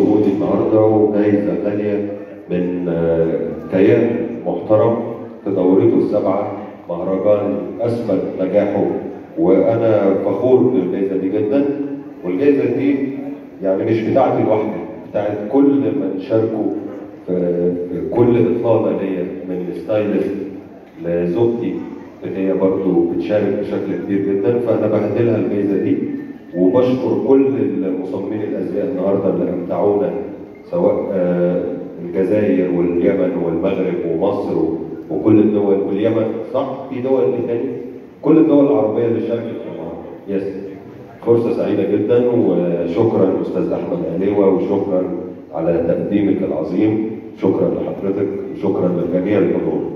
وجودي النهارده وجايزه غاليه من آه، كيان محترم في دورته السابعه مهرجان اثبت نجاحه وانا فخور بالجائزه دي جدا والجائزه دي يعني مش بتاعتي لوحدي بتاعت كل من شاركوا في في كل اطلاله ليا من ستايلست لزوجتي اللي هي برضو بتشارك بشكل كبير جدا فانا بهدلها الجائزه دي وبشكر كل المصممين الازياء النهارده اللي امتعونا سواء آه، الجزائر واليمن والمغرب ومصر و- وكل الدول واليمن صح في دول ايه تاني؟ كل الدول العربيه اللي شاركت في المهرجان يس فرصه سعيده جدا وشكرا استاذ احمد عليوه وشكرا على تقديمك العظيم شكرا لحضرتك وشكرا لجميع الحضور